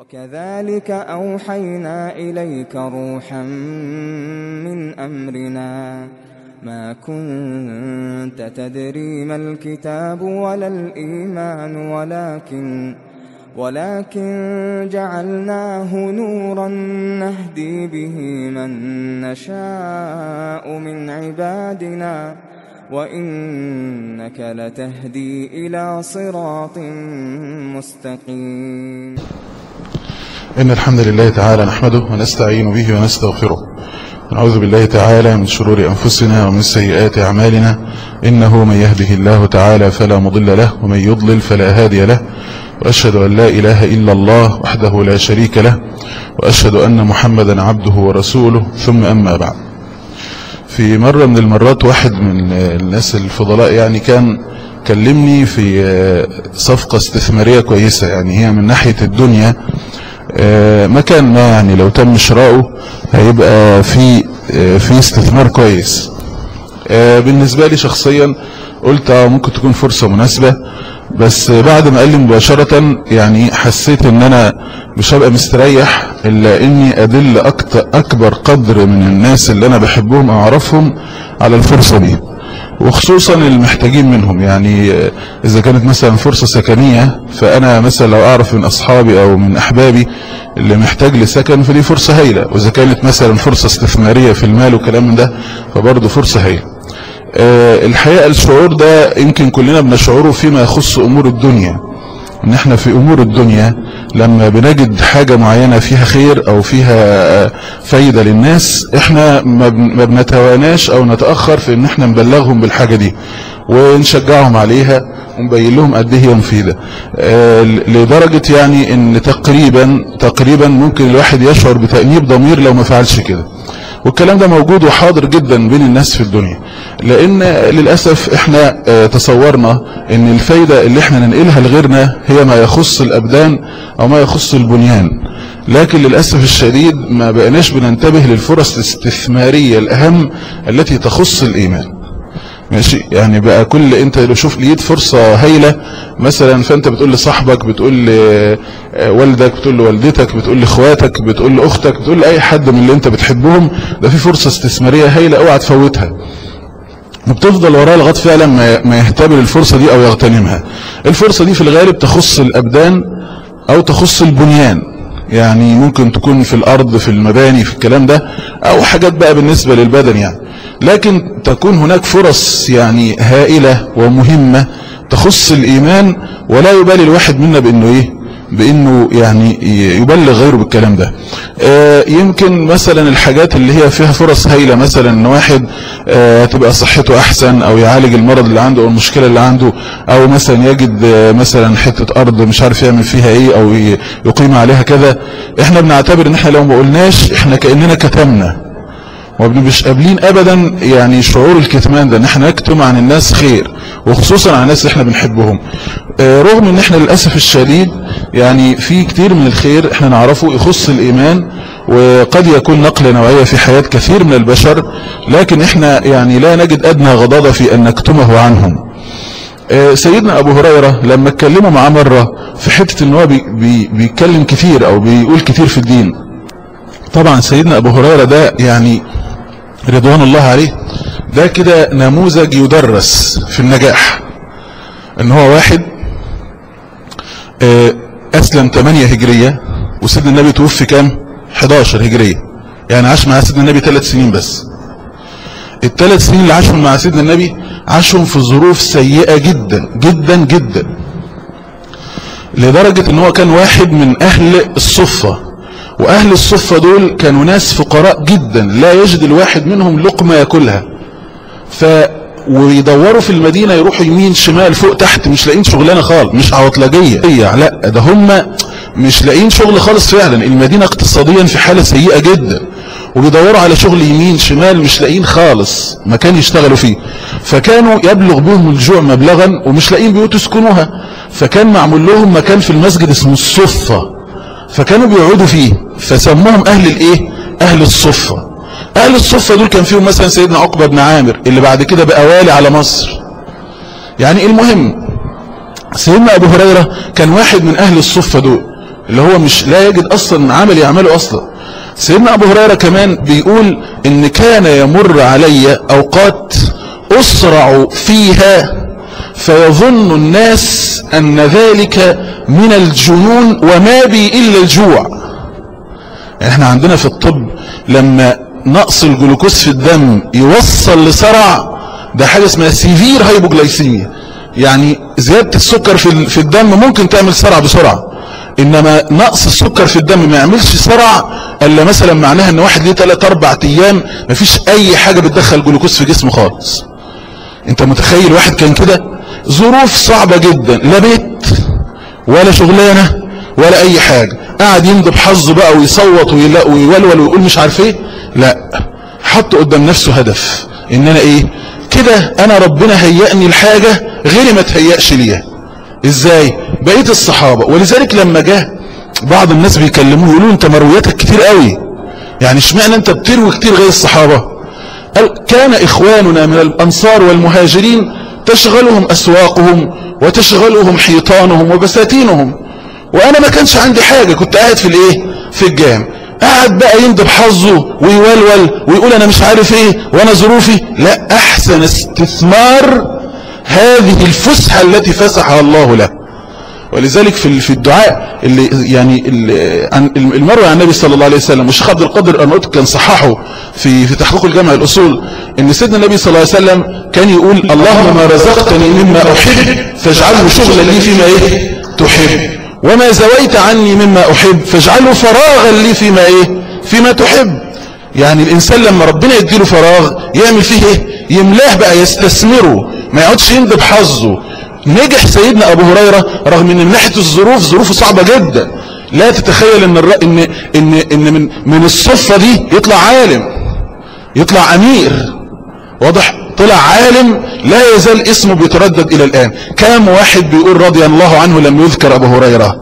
وكذلك أوحينا إليك روحا من أمرنا ما كنت تدري ما الكتاب ولا الإيمان ولكن ولكن جعلناه نورا نهدي به من نشاء من عبادنا وإنك لتهدي إلى صراط مستقيم إن الحمد لله تعالى نحمده ونستعين به ونستغفره ونعوذ بالله تعالى من شرور أنفسنا ومن سيئات أعمالنا إنه من يهده الله تعالى فلا مضل له ومن يضلل فلا هادي له وأشهد أن لا إله إلا الله وحده لا شريك له وأشهد أن محمدا عبده ورسوله ثم أما بعد في مرة من المرات واحد من الناس الفضلاء يعني كان كلمني في صفقة استثمارية كويسة يعني هي من ناحية الدنيا مكان ما يعني لو تم شراؤه هيبقى في في استثمار كويس بالنسبة لي شخصيا قلت ممكن تكون فرصة مناسبة بس بعد ما قال لي مباشرة يعني حسيت ان انا مش هبقى مستريح الا اني ادل أكتر اكبر قدر من الناس اللي انا بحبهم او اعرفهم على الفرصة دي وخصوصا المحتاجين منهم يعني اذا كانت مثلا فرصة سكنية فانا مثلا لو اعرف من اصحابي او من احبابي اللي محتاج لسكن فدي فرصة هايلة واذا كانت مثلا فرصة استثمارية في المال وكلام من ده فبرضه فرصة هايلة الحقيقة الشعور ده يمكن كلنا بنشعره فيما يخص امور الدنيا ان احنا في امور الدنيا لما بنجد حاجة معينة فيها خير او فيها فايدة للناس احنا ما بنتواناش او نتأخر في ان احنا نبلغهم بالحاجة دي ونشجعهم عليها ونبين لهم قد ايه هي مفيدة لدرجة يعني ان تقريبا تقريبا ممكن الواحد يشعر بتأنيب ضمير لو ما فعلش كده والكلام ده موجود وحاضر جدا بين الناس في الدنيا لان للأسف احنا تصورنا ان الفايدة اللي احنا ننقلها لغيرنا هي ما يخص الابدان او ما يخص البنيان لكن للأسف الشديد ما بقناش بننتبه للفرص الاستثمارية الاهم التي تخص الايمان ماشي يعني بقى كل انت لو شوف لقيت فرصة هايلة مثلا فانت بتقول لصاحبك بتقول لوالدك بتقول لوالدتك بتقول لاخواتك بتقول لاختك بتقول لاي حد من اللي انت بتحبهم ده في فرصة استثمارية هايلة اوعى تفوتها وبتفضل وراه لغايه فعلا ما يهتبل الفرصة دي او يغتنمها الفرصة دي في الغالب تخص الابدان او تخص البنيان يعني ممكن تكون في الارض في المباني في الكلام ده او حاجات بقى بالنسبة للبدن يعني لكن تكون هناك فرص يعني هائلة ومهمة تخص الإيمان ولا يبالي الواحد منا بأنه إيه بأنه يعني يبلغ غيره بالكلام ده آه يمكن مثلا الحاجات اللي هي فيها فرص هايلة مثلا ان واحد آه تبقى صحته احسن او يعالج المرض اللي عنده او المشكلة اللي عنده او مثلا يجد آه مثلا حتة ارض مش عارف يعمل فيها ايه او يقيم عليها كذا احنا بنعتبر ان احنا لو ما قلناش احنا كأننا كتمنا ومش قابلين ابدا يعني شعور الكتمان ده ان احنا نكتم عن الناس خير وخصوصا عن الناس اللي احنا بنحبهم اه رغم ان احنا للأسف الشديد يعني في كتير من الخير احنا نعرفه يخص الايمان وقد يكون نقلة نوعية في حياة كثير من البشر لكن احنا يعني لا نجد ادنى غضاضة في ان نكتمه عنهم اه سيدنا ابو هريرة لما اتكلموا معاه مرة في حتة ان هو بي بي بيتكلم كتير او بيقول كتير في الدين طبعا سيدنا ابو هريرة ده يعني رضوان الله عليه ده كده نموذج يدرس في النجاح ان هو واحد اسلم 8 هجرية وسيدنا النبي توفي كام 11 هجرية يعني عاش مع سيدنا النبي 3 سنين بس الثلاث سنين اللي عاشهم مع سيدنا النبي عاشهم في ظروف سيئة جدا جدا جدا لدرجة ان هو كان واحد من اهل الصفة واهل الصفة دول كانوا ناس فقراء جدا لا يجد الواحد منهم لقمة ياكلها ف ويدوروا في المدينة يروحوا يمين شمال فوق تحت مش لاقين شغلانة خالص مش عوطلجية لا ده هم مش لاقين شغل خالص فعلا المدينة اقتصاديا في حالة سيئة جدا وبيدوروا على شغل يمين شمال مش لاقين خالص مكان يشتغلوا فيه فكانوا يبلغ بهم الجوع مبلغا ومش لاقين بيوت يسكنوها فكان معمول لهم مكان في المسجد اسمه الصفة فكانوا بيقعدوا فيه فسموهم اهل الايه اهل الصفة اهل الصفة دول كان فيهم مثلا سيدنا عقبة بن عامر اللي بعد كده بقى والي على مصر يعني المهم سيدنا ابو هريرة كان واحد من اهل الصفة دول اللي هو مش لا يجد اصلا عمل يعمله اصلا سيدنا ابو هريرة كمان بيقول ان كان يمر علي اوقات اسرع فيها فيظن الناس ان ذلك من الجنون وما بي الا الجوع يعني احنا عندنا في الطب لما نقص الجلوكوز في الدم يوصل لصرع ده حاجة اسمها سيفير هايبوجلايسيميا يعني زيادة السكر في في الدم ممكن تعمل صرع بسرعة انما نقص السكر في الدم ما يعملش صرع الا مثلا معناها ان واحد ليه 3 4 ايام ما فيش اي حاجة بتدخل جلوكوز في جسمه خالص انت متخيل واحد كان كده ظروف صعبة جدا لا بيت ولا شغلانة ولا اي حاجة قاعد يندب حظه بقى ويصوت ويولول ويقول مش عارف ايه لا حط قدام نفسه هدف ان انا ايه كده انا ربنا هيئني الحاجة غيري ما تهيأش ليها ازاي بقيت الصحابة ولذلك لما جه بعض الناس بيكلموه يقولوا انت مروياتك كتير قوي يعني اشمعنى انت بتروي كتير غير الصحابة قال كان اخواننا من الانصار والمهاجرين تشغلهم اسواقهم وتشغلهم حيطانهم وبساتينهم وانا ما كانش عندي حاجة كنت قاعد في الايه في الجامع قاعد بقى يندب حظه ويولول ويقول انا مش عارف ايه وانا ظروفي لا احسن استثمار هذه الفسحة التي فسحها الله له ولذلك في في الدعاء اللي يعني المروي عن النبي صلى الله عليه وسلم والشيخ عبد القادر الارناؤوط كان صححه في في تحقيق الجامع الاصول ان سيدنا النبي صلى الله عليه وسلم كان يقول اللهم ما رزقتني مما احب فاجعله شغلا لي فيما ايه تحب وما زويت عني مما احب فاجعله فراغا لي فيما ايه فيما تحب يعني الانسان لما ربنا يديله فراغ يعمل فيه ايه يملاه بقى يستثمره ما يقعدش يندب حظه نجح سيدنا ابو هريرة رغم ان من ناحية الظروف ظروفه صعبة جدا لا تتخيل ان الر... ان ان ان من من الصفة دي يطلع عالم يطلع امير واضح طلع عالم لا يزال اسمه بيتردد الى الان كام واحد بيقول رضي الله عنه لم يذكر ابو هريرة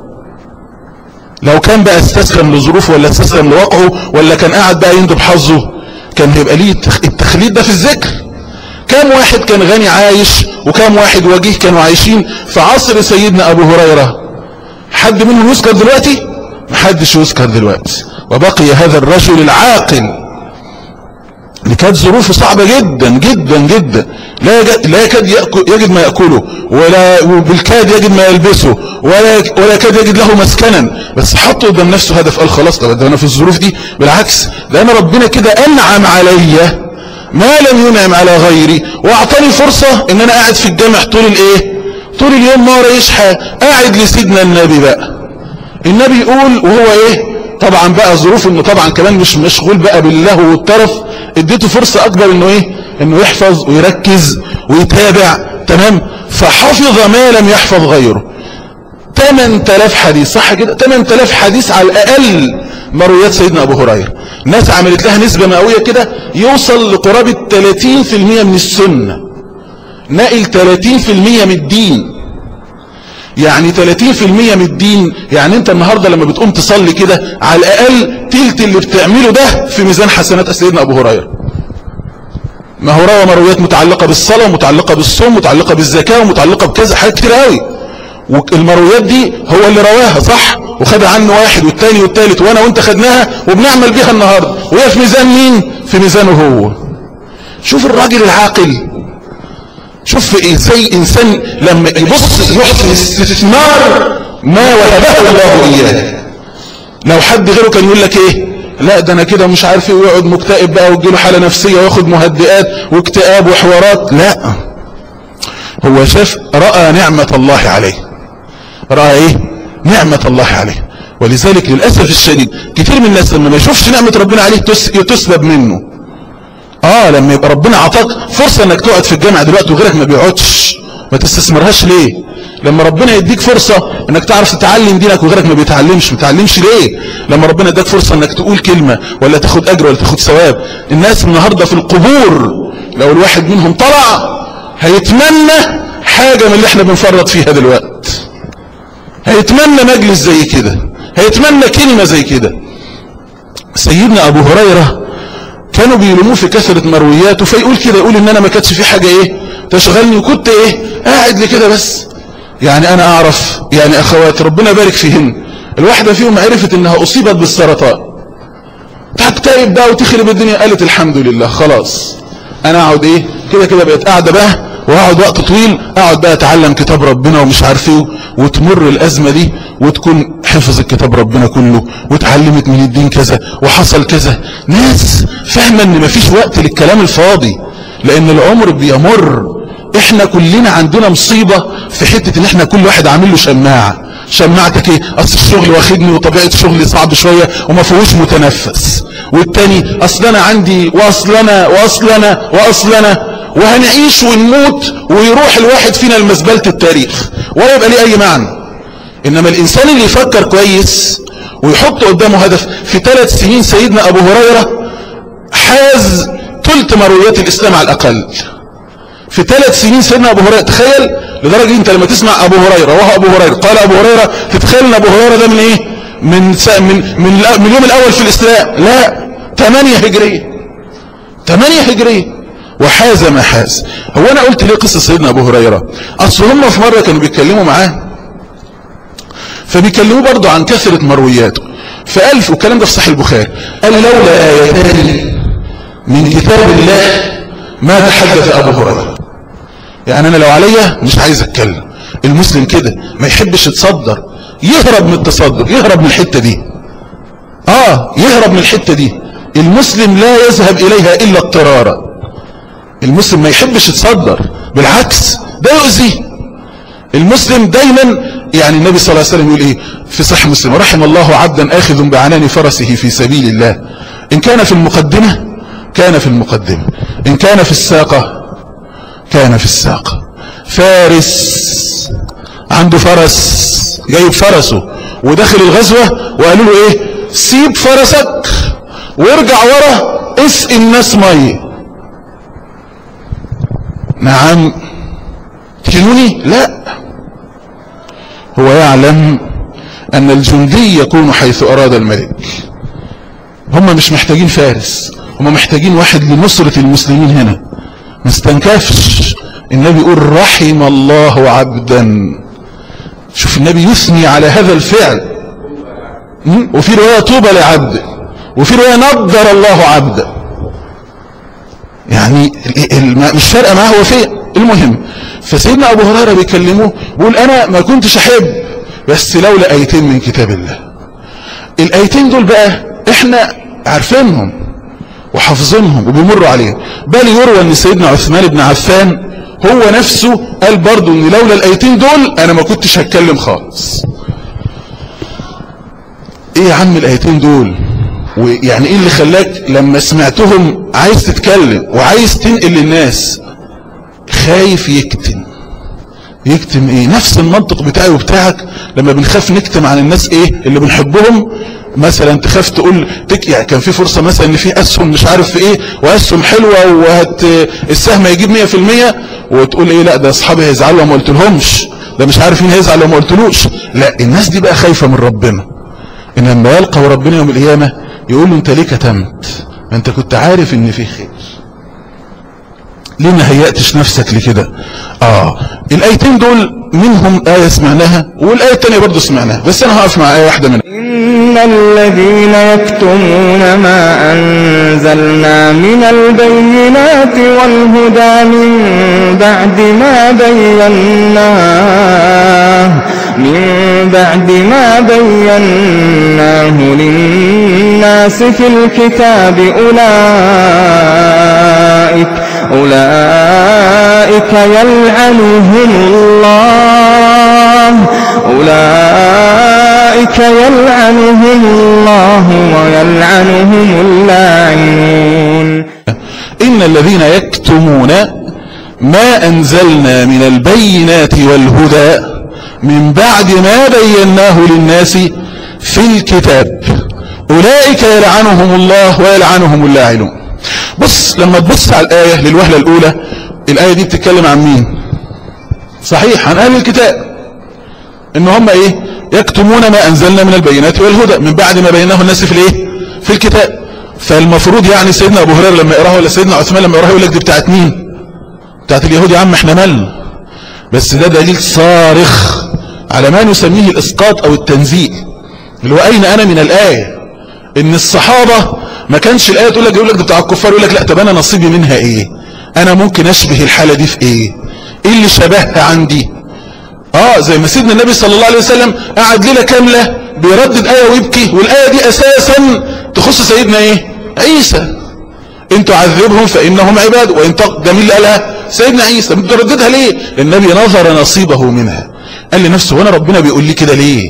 لو كان بقى استسلم لظروفه ولا استسلم لواقعه ولا كان قاعد بقى يندب حظه كان هيبقى ليه التخليد ده في الذكر كم واحد كان غني عايش وكم واحد وجيه كانوا عايشين في عصر سيدنا ابو هريرة حد منهم يذكر دلوقتي محدش يذكر دلوقتي وبقي هذا الرجل العاقل اللي كانت ظروفه صعبة جدا جدا جدا لا يجد, لا يكاد يجد ما يأكله ولا بالكاد يجد ما يلبسه ولا ولا يكاد يجد له مسكنا بس حط قدام نفسه هدف قال خلاص طب ده انا في الظروف دي بالعكس ده انا ربنا كده انعم عليا ما لم ينعم على غيري واعطاني فرصة ان انا قاعد في الجامع طول الايه طول اليوم ما ورايش حاجه قاعد لسيدنا النبي بقى النبي يقول وهو ايه طبعا بقى ظروف انه طبعا كمان مش مشغول بقى بالله والطرف اديته فرصة اكبر انه ايه انه يحفظ ويركز ويتابع تمام فحفظ ما لم يحفظ غيره 8000 حديث صح كده 8000 حديث على الاقل مرويات سيدنا ابو هريره ناس عملت لها نسبة مئوية كده يوصل لقرابة 30% من السنة نقل 30% من الدين يعني 30% من الدين يعني انت النهاردة لما بتقوم تصلي كده على الاقل تلت اللي بتعمله ده في ميزان حسنات سيدنا ابو هريره ما هو روى مرويات متعلقة بالصلاة ومتعلقة بالصوم ومتعلقة بالزكاة ومتعلقة بكذا حاجات كتير قوي والمرويات دي هو اللي رواها صح وخد عنه واحد والتاني والتالت وانا وانت خدناها وبنعمل بيها النهاردة وهي في ميزان مين في ميزانه هو شوف الراجل العاقل شوف ازاي انسان لما يبص يحسن استثمار ما وهبه الله اياه لو حد غيره كان يقول لك ايه لا ده انا كده مش عارف ايه ويقعد مكتئب بقى وتجيله حاله نفسيه وياخد مهدئات واكتئاب وحوارات لا هو شاف راى نعمه الله عليه راى ايه نعمه الله عليه ولذلك للاسف الشديد كتير من الناس لما ما يشوفش نعمه ربنا عليه تسلب منه اه لما يبقى ربنا عطاك فرصه انك تقعد في الجامعه دلوقتي وغيرك ما بيقعدش ما تستثمرهاش ليه لما ربنا يديك فرصة انك تعرف تتعلم دينك وغيرك ما بيتعلمش ما بيتعلمش ليه لما ربنا اداك فرصة انك تقول كلمة ولا تاخد اجر ولا تاخد ثواب الناس النهاردة في القبور لو الواحد منهم طلع هيتمنى حاجة من اللي احنا بنفرط فيها دلوقتي هيتمنى مجلس زي كده هيتمنى كلمة زي كده سيدنا ابو هريرة كانوا بيلوموه في كثرة مروياته فيقول كده يقول ان انا ما كانتش في حاجة ايه تشغلني وكنت ايه قاعد لي كده بس يعني انا اعرف يعني اخوات ربنا يبارك فيهن الواحدة فيهم عرفت انها اصيبت بالسرطان تكتئب بقى وتخرب الدنيا قالت الحمد لله خلاص انا اقعد ايه كده كده بقت قاعدة بقى واقعد وقت طويل اقعد بقى اتعلم كتاب ربنا ومش عارف ايه وتمر الازمه دي وتكون حفظت كتاب ربنا كله واتعلمت من الدين كذا وحصل كذا ناس فاهمه ان مفيش وقت للكلام الفاضي لان العمر بيمر احنا كلنا عندنا مصيبه في حته ان احنا كل واحد عامل له شماعه شماعتك ايه اصل الشغل واخدني وطبيعه شغلي صعب شويه وما فيهوش متنفس والتاني اصل انا عندي واصل انا واصل انا واصل انا وهنعيش ونموت ويروح الواحد فينا لمزبلة التاريخ ولا يبقى ليه اي معنى انما الانسان اللي يفكر كويس ويحط قدامه هدف في ثلاث سنين سيدنا ابو هريرة حاز ثلث مرويات الاسلام على الاقل في ثلاث سنين سيدنا ابو هريرة تخيل لدرجة انت لما تسمع ابو هريرة وهو ابو هريرة قال ابو هريرة تتخيل ان ابو هريرة ده من ايه من سا من من, من اليوم الاول في الاسلام لا 8 هجرية 8 هجرية وحاز ما حاز هو انا قلت ليه قصة سيدنا ابو هريرة اصل هم في مرة كانوا بيتكلموا معاه فبيكلموا برضه عن كثرة مروياته فقال والكلام ده في صحيح البخاري قال لولا آيتان من كتاب الله ما تحدث ابو هريرة يعني انا لو عليا مش عايز اتكلم المسلم كده ما يحبش يتصدر يهرب من التصدر يهرب من الحتة دي اه يهرب من الحتة دي المسلم لا يذهب اليها الا اضطرارا المسلم ما يحبش يتصدر بالعكس ده يؤذيه المسلم دايما يعني النبي صلى الله عليه وسلم يقول ايه في صحيح مسلم رحم الله عبدا اخذ بعنان فرسه في سبيل الله ان كان في المقدمة كان في المقدمة ان كان في الساقة كان في الساقة فارس عنده فرس جايب فرسه ودخل الغزوة وقالوا له ايه سيب فرسك وارجع ورا اسقي الناس ميه نعم تجنوني لا هو يعلم ان الجندي يكون حيث اراد الملك هم مش محتاجين فارس هم محتاجين واحد لنصرة المسلمين هنا ما استنكفش النبي يقول رحم الله عبدا شوف النبي يثني على هذا الفعل وفي رواية طوبى لعبد وفي رواية نضر الله عبدا يعني مش فارقه معاه هو فين المهم فسيدنا ابو هريره بيكلمه بيقول انا ما كنتش احب بس لولا ايتين من كتاب الله الايتين دول بقى احنا عارفينهم وحافظينهم وبيمروا عليهم بل يروى ان سيدنا عثمان بن عفان هو نفسه قال برضه ان لولا الايتين دول انا ما كنتش هتكلم خالص ايه يا عم الايتين دول ويعني ايه اللي خلاك لما سمعتهم عايز تتكلم وعايز تنقل للناس خايف يكتم يكتم ايه نفس المنطق بتاعي وبتاعك لما بنخاف نكتم عن الناس ايه اللي بنحبهم مثلا تخاف تقول تك يعني كان في فرصة مثلا ان في اسهم مش عارف في ايه واسهم حلوة وهت السهم هيجيب 100% وتقول ايه لا ده اصحابي هيزعلوا وما قلت لهمش ده مش عارف مين هيزعل وما قلتلوش لا الناس دي بقى خايفة من ربنا ان لما يلقوا ربنا يوم القيامة يقول له انت ليه كتمت ما انت كنت عارف ان فيه خير ليه ما هيأتش نفسك لكده اه الايتين دول منهم آية سمعناها والآية التانية برضو سمعناها بس انا هقف مع آية واحدة منها إن الذين يكتمون ما أنزلنا من البينات والهدى من بعد ما بيناه من بعد ما بيناه للناس في الكتاب أولئك أولئك يلعنهم الله أولئك يلعنهم الله ويلعنهم اللاعنون إن الذين يكتمون ما أنزلنا من البينات والهدى من بعد ما بيناه للناس في الكتاب أولئك يلعنهم الله ويلعنهم اللاعنون بص لما تبص على الآية للوهلة الأولى الآية دي بتتكلم عن مين صحيح عن أهل الكتاب إن هم إيه يكتمون ما أنزلنا من البينات والهدى من بعد ما بيناه الناس في الإيه في الكتاب فالمفروض يعني سيدنا أبو هريرة لما يقراه ولا سيدنا عثمان لما يقراه يقول لك دي بتاعت مين بتاعت اليهود يا عم احنا مالنا بس ده دليل صارخ على ما نسميه الإسقاط أو التنزيل اللي هو اين انا من الايه ان الصحابه ما كانش الايه تقول لك يقول لك ده بتاع الكفار يقول لك لا طب انا نصيبي منها ايه انا ممكن اشبه الحاله دي في ايه ايه اللي شبهها عندي اه زي ما سيدنا النبي صلى الله عليه وسلم قعد ليله كامله بيردد ايه ويبكي والايه دي اساسا تخص سيدنا ايه عيسى ان تعذبهم فانهم عباد وان تق... ده مين اللي قالها سيدنا عيسى بترددها ليه النبي نظر نصيبه منها قال لنفسه وانا ربنا بيقول لي كده ليه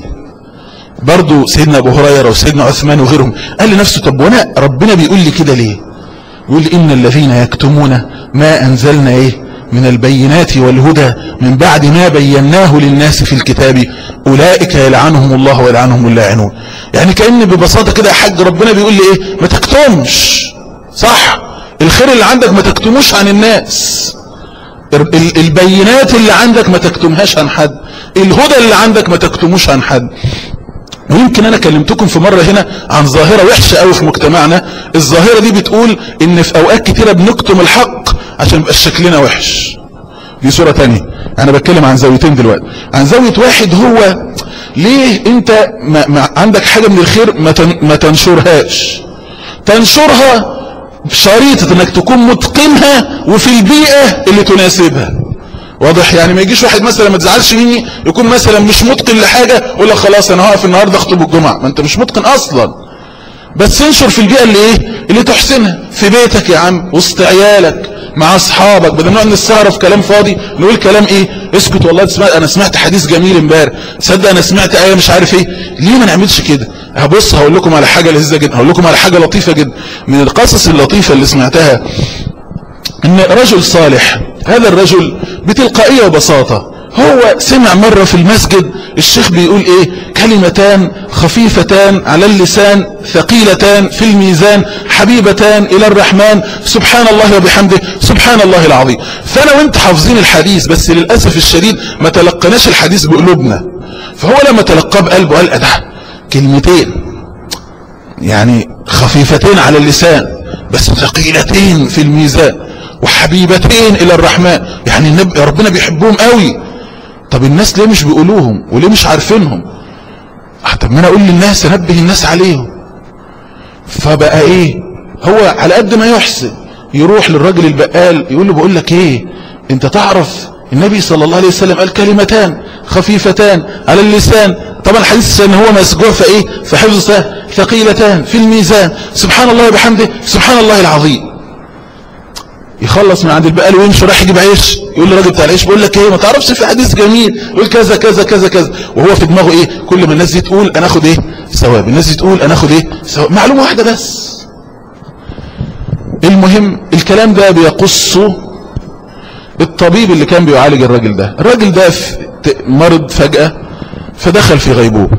برضو سيدنا ابو هريره وسيدنا عثمان وغيرهم قال لنفسه طب وانا ربنا بيقول لي كده ليه يقول ان الذين يكتمون ما انزلنا ايه من البينات والهدى من بعد ما بيناه للناس في الكتاب اولئك يلعنهم الله ويلعنهم اللاعنون يعني كأن ببساطة كده يا حاج ربنا بيقول لي ايه ما تكتمش صح الخير اللي عندك ما تكتموش عن الناس البينات اللي عندك ما تكتمهاش عن حد الهدى اللي عندك ما تكتموش عن حد ويمكن انا كلمتكم في مرة هنا عن ظاهرة وحشة قوي في مجتمعنا الظاهرة دي بتقول ان في اوقات كتيرة بنكتم الحق عشان يبقى شكلنا وحش دي صورة تانية انا بتكلم عن زاويتين دلوقتي عن زاوية واحد هو ليه انت ما ما عندك حاجة من الخير ما, تن ما تنشرهاش تنشرها شريطة انك تكون متقنها وفي البيئة اللي تناسبها واضح يعني ما يجيش واحد مثلا ما تزعلش مني يكون مثلا مش متقن لحاجة يقول لك خلاص انا هقف النهاردة اخطب الجمعة ما انت مش متقن اصلا بس انشر في البيئة اللي ايه اللي تحسنها في بيتك يا عم وسط عيالك مع اصحابك بدل نقعد نستعرف في كلام فاضي نقول كلام ايه اسكت والله تسمع انا سمعت حديث جميل امبارح تصدق انا سمعت ايه مش عارف ايه ليه ما نعملش كده هبص هقول لكم على حاجه لذيذه جدا هقول لكم على حاجه لطيفه جدا من القصص اللطيفه اللي سمعتها ان رجل صالح هذا الرجل بتلقائيه وبساطه هو سمع مرة في المسجد الشيخ بيقول ايه كلمتان خفيفتان على اللسان ثقيلتان في الميزان حبيبتان الى الرحمن سبحان الله وبحمده سبحان الله العظيم فانا وانت حافظين الحديث بس للأسف الشديد ما تلقناش الحديث بقلوبنا فهو لما تلقاه بقلبه قال ده كلمتين يعني خفيفتين على اللسان بس ثقيلتين في الميزان وحبيبتين الى الرحمن يعني النبي ربنا بيحبهم قوي طب الناس ليه مش بيقولوهم وليه مش عارفينهم طب ما انا اقول للناس انبه الناس عليهم فبقى ايه هو على قد ما يحسن يروح للراجل البقال يقول له بقول لك ايه انت تعرف النبي صلى الله عليه وسلم قال كلمتان خفيفتان على اللسان طبعا الحديث ان هو مسجوع في ايه في حفظ ثقيلتان في الميزان سبحان الله وبحمده سبحان الله العظيم يخلص من عند البقال ويمشي راح يجيب عيش يقول للراجل بتاع العيش بقول لك ايه ما تعرفش في حديث جميل يقول كذا كذا كذا كذا وهو في دماغه ايه كل ما الناس دي تقول انا اخد ايه ثواب الناس دي تقول انا اخد ايه ثواب معلومه واحده بس المهم الكلام ده بيقصه الطبيب اللي كان بيعالج الراجل ده الراجل ده مرض فجأة فدخل في غيبوبة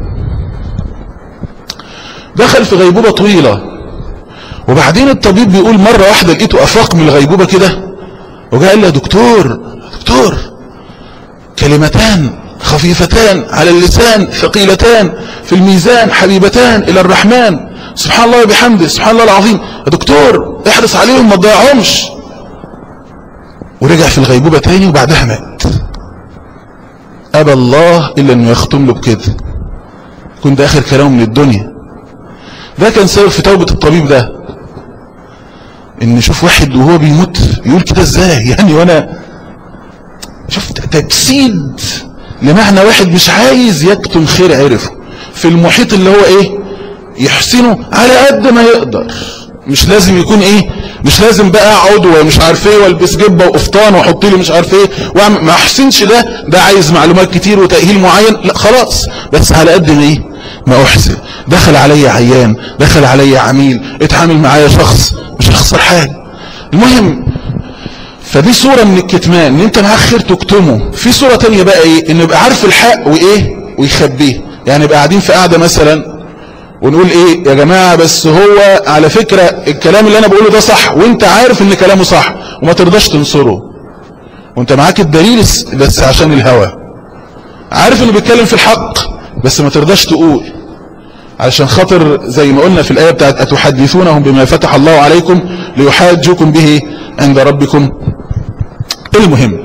دخل في غيبوبة طويلة وبعدين الطبيب بيقول مرة واحدة لقيته أفاق من الغيبوبة كده وجاء قال له دكتور دكتور كلمتان خفيفتان على اللسان ثقيلتان في الميزان حبيبتان إلى الرحمن سبحان الله وبحمده سبحان الله العظيم يا دكتور احرص عليهم ما تضيعهمش ورجع في الغيبوبة تاني وبعدها مات أبى الله إلا أنه يختم له بكده يكون ده آخر كلامه من الدنيا ده كان سبب في توبة الطبيب ده ان شوف واحد وهو بيموت يقول كده ازاي يعني وانا شوف تجسيد لمعنى واحد مش عايز يكتم خير عرفه في المحيط اللي هو ايه يحسنه على قد ما يقدر مش لازم يكون ايه مش لازم بقى اقعد ومش عارف ايه والبس جبه وقفطان واحط لي مش عارف ايه واعمل ما احسنش ده ده عايز معلومات كتير وتاهيل معين لا خلاص بس على قد ما ايه ما احسن دخل علي عيان دخل علي عميل اتعامل معايا شخص مش هخسر حاجه المهم فدي صورة من الكتمان ان انت معاك خير تكتمه في صورة تانية بقى ايه انه يبقى عارف الحق وايه ويخبيه يعني يبقى قاعدين في قاعدة مثلا ونقول ايه يا جماعة بس هو على فكرة الكلام اللي انا بقوله ده صح وانت عارف ان كلامه صح وما ترضاش تنصره وانت معاك الدليل بس عشان الهوى عارف انه بيتكلم في الحق بس ما ترضاش تقول علشان خاطر زي ما قلنا في الآية بتاعت أتحدثونهم بما فتح الله عليكم ليحاجوكم به عند ربكم المهم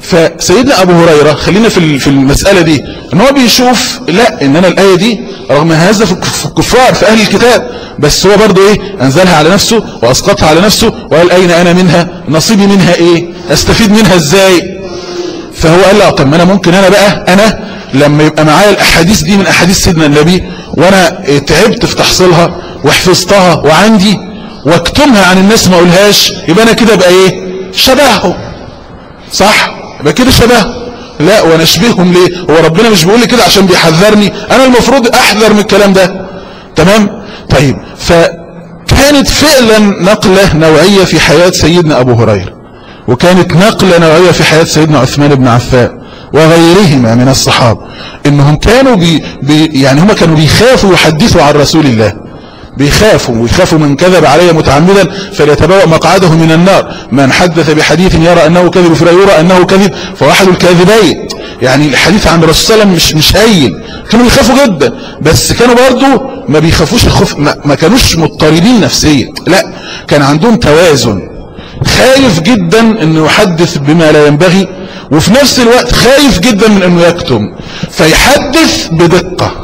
فسيدنا ابو هريرة خلينا في في المسألة دي ان هو بيشوف لا ان انا الآية دي رغم هذا في الكفار في اهل الكتاب بس هو برضو ايه انزلها على نفسه واسقطها على نفسه وقال اين انا منها نصيبي منها ايه استفيد منها ازاي فهو قال لا طب ما انا ممكن انا بقى انا لما يبقى معايا الاحاديث دي من احاديث سيدنا النبي وانا تعبت في تحصيلها وحفظتها وعندي واكتمها عن الناس ما اقولهاش يبقى انا كده بقى ايه شبههم صح يبقى كده شبههم لا وانا اشبههم ليه هو ربنا مش بيقول لي كده عشان بيحذرني انا المفروض احذر من الكلام ده تمام طيب فكانت فعلا نقلة نوعية في حياة سيدنا ابو هريرة وكانت نقلة نوعية في حياة سيدنا عثمان بن عفان وغيرهما من الصحابة انهم كانوا بي بي يعني هم كانوا بيخافوا يحدثوا عن رسول الله بيخافوا ويخافوا من كذب علي متعمدا فليتبوأ مقعده من النار من حدث بحديث يرى أنه كذب فلا يرى أنه كذب فواحد الكاذبين يعني الحديث عن الرسول صلى الله عليه وسلم مش مش هين كانوا بيخافوا جدا بس كانوا برضو ما بيخافوش الخوف ما, ما كانوش مضطربين نفسيا لا كان عندهم توازن خايف جدا انه يحدث بما لا ينبغي وفي نفس الوقت خايف جدا من انه يكتم فيحدث بدقة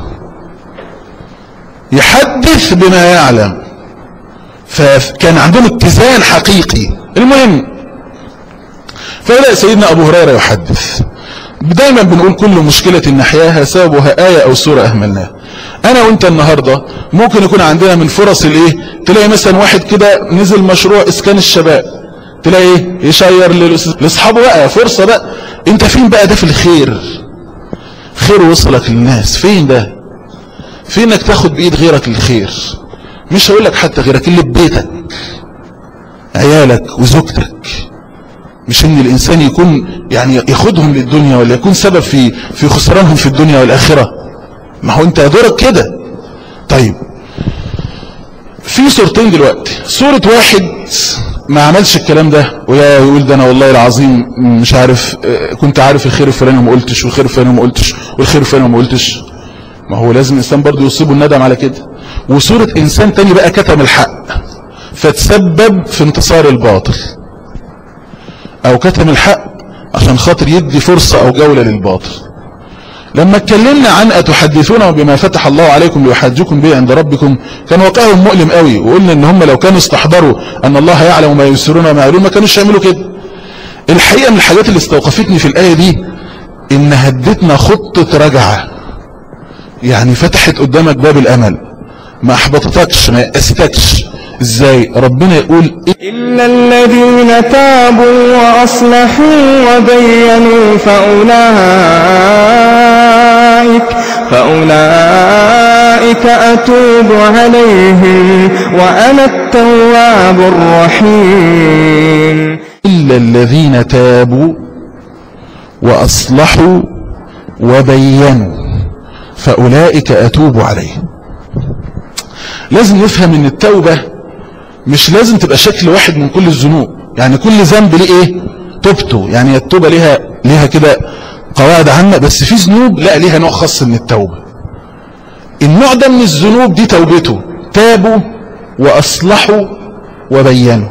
يحدث بما يعلم فكان عندهم اتزان حقيقي المهم فبدأ سيدنا أبو هريرة يحدث دايما بنقول كل مشكلة نحياها سببها آية أو سورة أهملناها أنا وأنت النهاردة ممكن يكون عندنا من فرص الإيه تلاقي مثلا واحد كده نزل مشروع إسكان الشباب تلاقي إيه يشير لأصحابه بقى فرصة بقى أنت فين بقى ده في الخير خير وصلك للناس فين ده فين انك تاخد بايد غيرك للخير مش هقول لك حتى غيرك اللي ببيتك عيالك وزوجتك مش ان الانسان يكون يعني ياخدهم للدنيا ولا يكون سبب في في خسرانهم في الدنيا والاخره ما هو انت دورك كده طيب في صورتين دلوقتي صورة واحد ما عملش الكلام ده ويا يقول ده انا والله العظيم مش عارف كنت عارف الخير الفلاني وما قلتش والخير الفلاني وما قلتش والخير الفلاني وما قلتش ما هو لازم الإنسان برضه يصيبه الندم على كده وصورة إنسان تاني بقى كتم الحق فتسبب في انتصار الباطل أو كتم الحق عشان خاطر يدي فرصة أو جولة للباطل لما اتكلمنا عن أتحدثون بما فتح الله عليكم ليحاجكم به عند ربكم كان واقعهم مؤلم قوي وقلنا ان هم لو كانوا استحضروا ان الله يعلم ما يسرون وما يعلمون ما كانوش يعملوا كده الحقيقة من الحاجات اللي استوقفتني في الآية دي ان هدتنا خطة رجعة يعني فتحت قدامك باب الامل ما احبطتكش ما يأستكش ازاي ربنا يقول إلا الذين تابوا وأصلحوا وبينوا فأولئك فأولئك أتوب عليهم وأنا التواب الرحيم إلا الذين تابوا وأصلحوا وبينوا فأولئك أتوب عليهم لازم نفهم ان التوبة مش لازم تبقى شكل واحد من كل الذنوب يعني كل ذنب ليه ايه توبته يعني التوبة ليها ليها كده قواعد عامة بس في ذنوب لا ليها نوع خاص من التوبة النوع ده من الذنوب دي توبته تابوا وأصلحوا وبينوا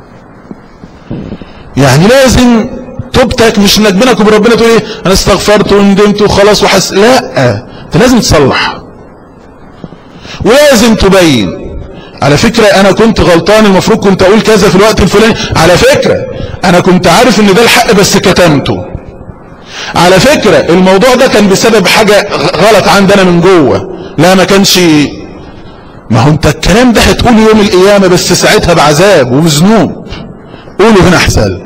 يعني لازم توبتك مش انك بينك وبين ربنا تقول ايه انا استغفرت وندمت وخلاص وحس لا انت لازم تصلح ولازم تبين على فكرة انا كنت غلطان المفروض كنت اقول كذا في الوقت الفلاني على فكرة انا كنت عارف ان ده الحق بس كتمته على فكرة الموضوع ده كان بسبب حاجة غلط عندنا من جوه لا ما كانش ما هو انت الكلام ده هتقول يوم القيامة بس ساعتها بعذاب وبذنوب قولوا هنا احسن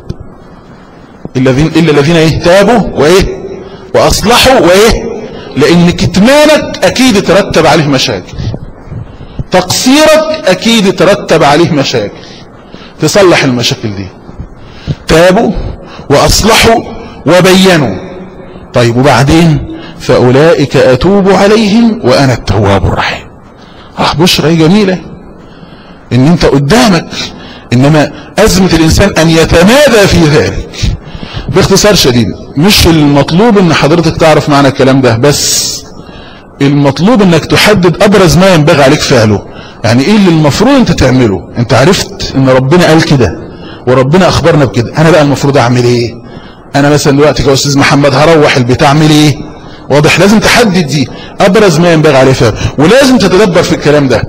الذين الا الذين ايه تابوا وايه واصلحوا وايه لان كتمانك اكيد ترتب عليه مشاكل تقصيرك اكيد ترتب عليه مشاكل تصلح المشاكل دي تابوا واصلحوا وبينوا طيب وبعدين فاولئك اتوب عليهم وانا التواب الرحيم اه بشرى جميله ان انت قدامك انما ازمه الانسان ان يتمادى في ذلك باختصار شديد مش المطلوب ان حضرتك تعرف معنى الكلام ده بس المطلوب انك تحدد ابرز ما ينبغي عليك فعله يعني ايه اللي المفروض انت تعمله انت عرفت ان ربنا قال كده وربنا اخبرنا بكده انا بقى المفروض اعمل ايه انا مثلا دلوقتي كاستاذ محمد هروح البيت اعمل ايه واضح لازم تحدد دي ابرز ما ينبغي عليه فهم ولازم تتدبر في الكلام ده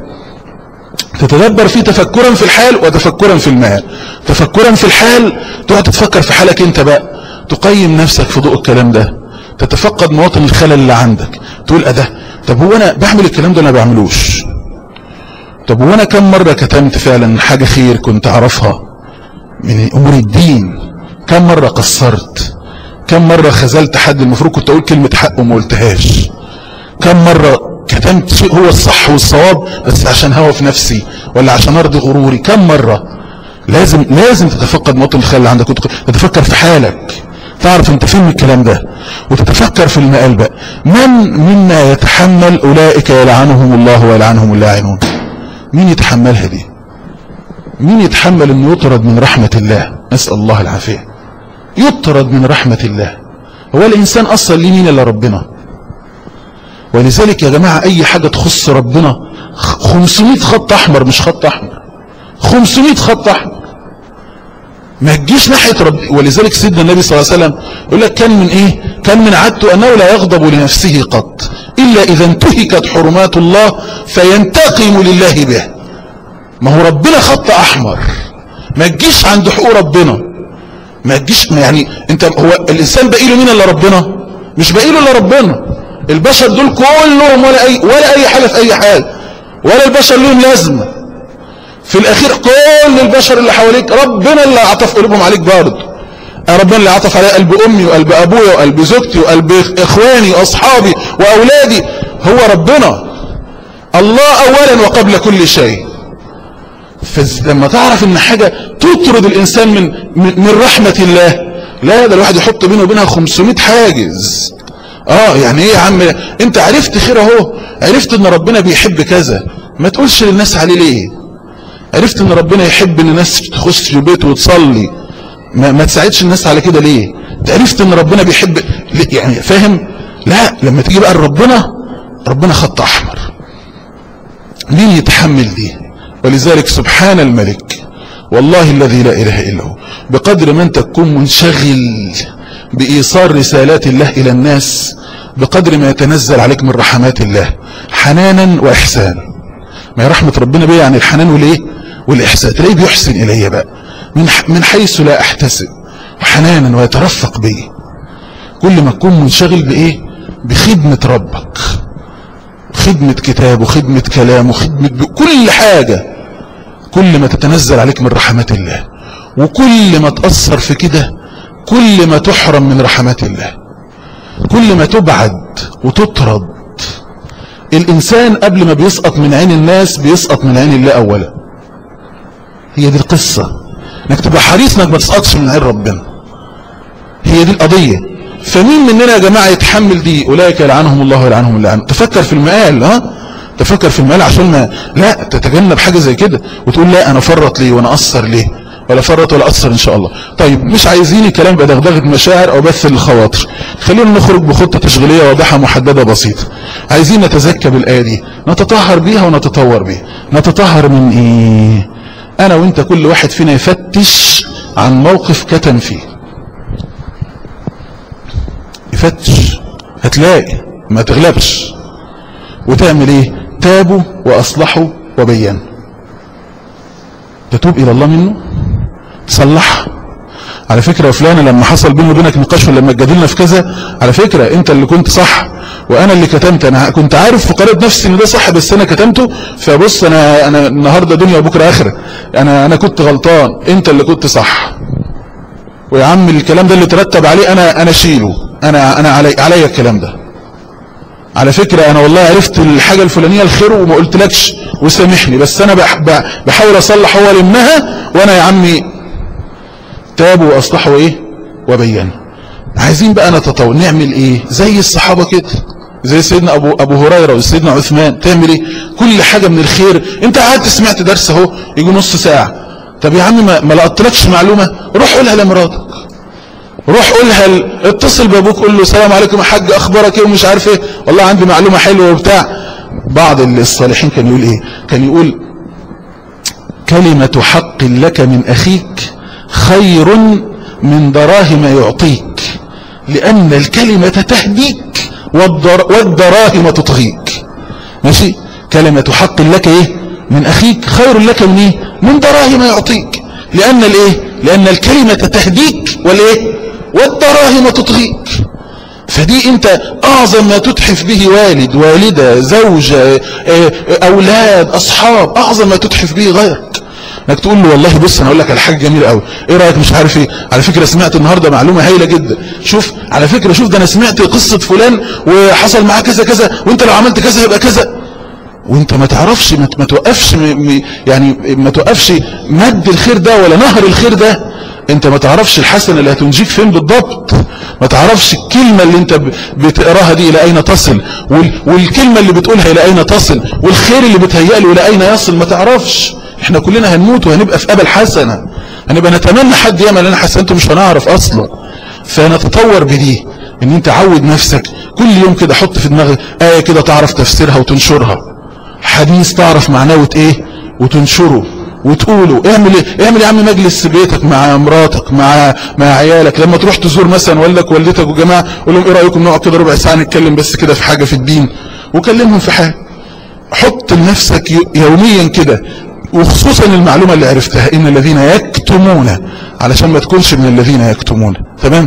تتدبر فيه تفكرا في الحال وتفكرا في المال تفكرا في الحال تقعد تتفكر في حالك انت بقى تقيم نفسك في ضوء الكلام ده تتفقد مواطن الخلل اللي عندك تقول اه ده طب هو انا بعمل الكلام ده انا بعملوش طب هو انا كم مرة كتمت فعلا حاجة خير كنت اعرفها من امور الدين كم مرة قصرت كم مرة خذلت حد المفروض كنت اقول كلمة حق وما قلتهاش كم مرة كتمت شيء هو الصح والصواب بس عشان هوى في نفسي ولا عشان ارضي غروري كم مرة لازم لازم تتفقد مواطن الخير اللي عندك وتتفكر في حالك تعرف انت فين من الكلام ده وتتفكر في المقال بقى من منا يتحمل اولئك يلعنهم الله ويلعنهم اللاعنون مين يتحملها دي مين يتحمل انه يطرد من رحمة الله نسأل الله العافية يطرد من رحمة الله هو الانسان اصلا ليه مين الا ربنا ولذلك يا جماعة اي حاجة تخص ربنا 500 خط احمر مش خط احمر 500 خط احمر ما تجيش ناحية رب ولذلك سيدنا النبي صلى الله عليه وسلم يقول لك كان من ايه كان من عادته انه لا يغضب لنفسه قط الا اذا انتهكت حرمات الله فينتقم لله به ما هو ربنا خط احمر ما تجيش عند حقوق ربنا ما تجيش يعني انت هو الانسان باقي له مين الا ربنا مش باقي له الا ربنا البشر دول كلهم ولا اي ولا اي حاجه في اي حاجه ولا البشر لهم لازمه في الاخير كل البشر اللي حواليك ربنا اللي عطف قلوبهم عليك برضه ربنا اللي عطف علي قلب امي وقلب ابويا وقلب زوجتي وقلب اخواني واصحابي واولادي هو ربنا الله اولا وقبل كل شيء فلما تعرف ان حاجة تطرد الانسان من, من, من رحمة الله لا ده الواحد يحط بينه وبينها 500 حاجز اه يعني ايه يا عم انت عرفت خير اهو عرفت ان ربنا بيحب كذا ما تقولش للناس عليه ليه عرفت ان ربنا يحب ان الناس تخش بيته وتصلي ما, ما تساعدش الناس على كده ليه عرفت ان ربنا بيحب يعني فاهم لا لما تيجي بقى ربنا ربنا خط احمر مين يتحمل دي ولذلك سبحان الملك والله الذي لا اله الا هو بقدر ما انت تكون منشغل بايصال رسالات الله الى الناس بقدر ما يتنزل عليك من رحمات الله حنانا واحسانا ما هي رحمه ربنا بيه يعني الحنان والايه والاحسان تلاقيه بيحسن الي بقى من من حيث لا احتسب حنانا ويترفق بي كل ما تكون منشغل بايه بخدمة ربك خدمة كتاب وخدمة كلام وخدمة كل حاجة كل ما تتنزل عليك من رحمات الله وكل ما تأثر في كده كل ما تحرم من رحمات الله كل ما تبعد وتطرد الإنسان قبل ما بيسقط من عين الناس بيسقط من عين الله أولا هي دي القصة انك تبقى حريص انك ما تسقطش من عين ربنا هي دي القضية فمين مننا يا جماعة يتحمل دي اولئك يلعنهم الله ويلعنهم اللعن تفكر في المقال ها تفكر في المقال عشان ما لا تتجنب حاجة زي كده وتقول لا انا فرط ليه وانا اثر ليه ولا فرط ولا اثر ان شاء الله طيب مش عايزين الكلام بدغدغه مشاعر او بث الخواطر خلينا نخرج بخطه تشغيليه واضحه محدده بسيطه عايزين نتزكى بالايه دي نتطهر بيها ونتطور بيها نتطهر من ايه انا وانت كل واحد فينا يفتش عن موقف كتم فيه يفتش هتلاقي ما تغلبش وتعمل ايه تابوا واصلحوا وبينوا تتوب الى الله منه تصلح على فكرة يا فلان لما حصل بيني وبينك نقاش ولما اتجادلنا في كذا على فكرة انت اللي كنت صح وانا اللي كتمت انا كنت عارف في قرارة نفسي ان ده صح بس انا كتمته فبص انا انا النهارده دنيا وبكره اخره انا انا كنت غلطان انت اللي كنت صح ويا عم الكلام ده اللي ترتب عليه انا انا شيله انا انا علي عليا الكلام ده على فكرة انا والله عرفت الحاجة الفلانية الخير وما قلتلكش وسامحني بس انا بح بحاول اصلح هو لمها وانا يا عمي تابوا واصلحوا ايه وبينوا عايزين بقى نتطور نعمل ايه زي الصحابة كده زي سيدنا ابو ابو هريره وسيدنا عثمان تعمل ايه كل حاجه من الخير انت قعدت سمعت درس اهو يجي نص ساعه طب يا عم ما, ما لقطتلكش معلومه روح قولها لمراتك روح قولها ل... اتصل بابوك قول له السلام عليكم يا حاج اخبارك ايه ومش عارف ايه والله عندي معلومه حلوه وبتاع بعض الصالحين كان يقول ايه كان يقول كلمه حق لك من اخيك خير من دراهم يعطيك لأن الكلمة تهديك والدر... والدراهم تطغيك ماشي كلمة حق لك ايه من اخيك خير لك من ايه من دراهم يعطيك لان الايه لان الكلمة تهديك والايه والدراهم تطغيك فدي انت اعظم ما تتحف به والد والدة زوجة اولاد اصحاب اعظم ما تتحف به غيرك انك تقول له والله بص انا اقول لك على حاجه جميله قوي ايه رايك مش عارف ايه على فكره سمعت النهارده معلومه هايله جدا شوف على فكره شوف ده انا سمعت قصه فلان وحصل معاه كذا كذا وانت لو عملت كذا يبقى كذا وانت ما تعرفش ما ما توقفش م- م- يعني ما توقفش مد الخير ده ولا نهر الخير ده انت ما تعرفش الحسنه اللي هتنجيك فين بالضبط ما تعرفش الكلمه اللي انت ب- بتقراها دي الى اين تصل وال- والكلمه اللي بتقولها الى اين تصل والخير اللي بتهيأ له الى اين يصل ما تعرفش احنا كلنا هنموت وهنبقى في قبل حسنه هنبقى نتمنى حد يعمل لنا حسنته مش هنعرف اصلا فنتطور بدي ان انت عود نفسك كل يوم كده حط في دماغك ايه كده تعرف تفسيرها وتنشرها حديث تعرف معناه ايه وتنشره وتقوله اعمل ايه اعمل يا عم مجلس في بيتك مع مراتك مع مع عيالك لما تروح تزور مثلا والدك والدتك وجماعه قول لهم ايه رايكم نقعد كده ربع ساعه نتكلم بس كده في حاجه في الدين وكلمهم في حاجه حط لنفسك ي- يوميا كده وخصوصا المعلومه اللي عرفتها ان الذين يكتمون علشان ما تكونش من الذين يكتمون تمام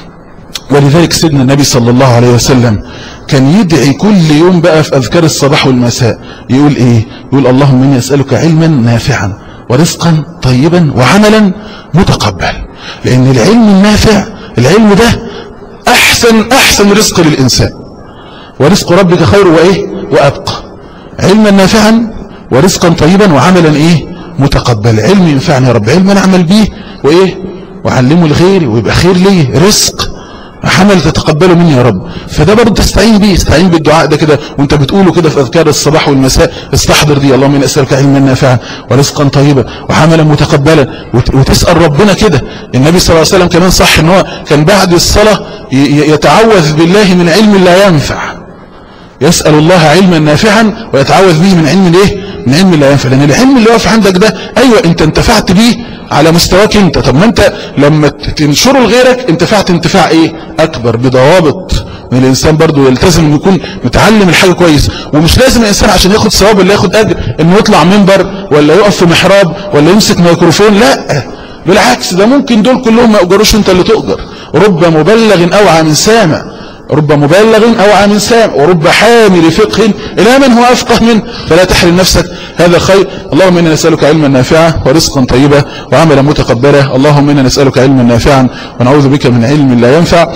ولذلك سيدنا النبي صلى الله عليه وسلم كان يدعي كل يوم بقى في أذكار الصباح والمساء يقول إيه يقول اللهم إني أسألك علما نافعا ورزقا طيبا وعملا متقبل لأن العلم النافع العلم ده أحسن أحسن رزق للإنسان ورزق ربك خير وإيه وأبقى علما نافعا ورزقا طيبا وعملا إيه متقبل علم ينفعني يا رب علم نعمل به وإيه وعلمه لغيري ويبقى خير ليه رزق حمل تتقبله مني يا رب فده برضه تستعين بيه استعين بالدعاء ده كده وانت بتقوله كده في اذكار الصباح والمساء استحضر دي اللهم اني اسالك علما نافعا ورزقا طيبا وعملا متقبلا وت- وتسال ربنا كده النبي صلى الله عليه وسلم كمان صح ان هو كان بعد الصلاه ي- ي- يتعوذ بالله من علم لا ينفع يسأل الله علما نافعا ويتعوذ به من علم ايه من علم لا ينفع لان العلم اللي واقف عندك ده ايوه انت انتفعت بيه على مستواك انت طب ما انت لما ت- تنشره لغيرك انتفعت انتفاع ايه اكبر بضوابط ان الانسان برضو يلتزم انه يكون متعلم الحاجه كويس ومش لازم الانسان عشان ياخد ثواب ولا ياخد اجر انه يطلع منبر ولا يقف في محراب ولا يمسك ميكروفون لا بالعكس ده ممكن دول كلهم ما اجروش انت اللي تؤجر رب مبلغ اوعى من سامع رب مبلغ أوعى من سام ورب حامل فقه إلى من هو أفقه منه فلا تحرم نفسك هذا خير اللهم إنا نسألك علما نافعا ورزقا طيبا وعملا متقبلا اللهم إنا نسألك علما نافعا ونعوذ بك من علم لا ينفع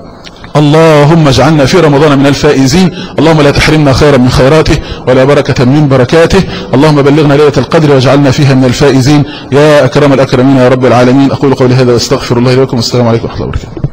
اللهم اجعلنا في رمضان من الفائزين اللهم لا تحرمنا خيرا من خيراته ولا بركة من بركاته اللهم بلغنا ليلة القدر واجعلنا فيها من الفائزين يا أكرم الأكرمين يا رب العالمين أقول قولي هذا واستغفر الله لكم والسلام عليكم ورحمة الله وبركاته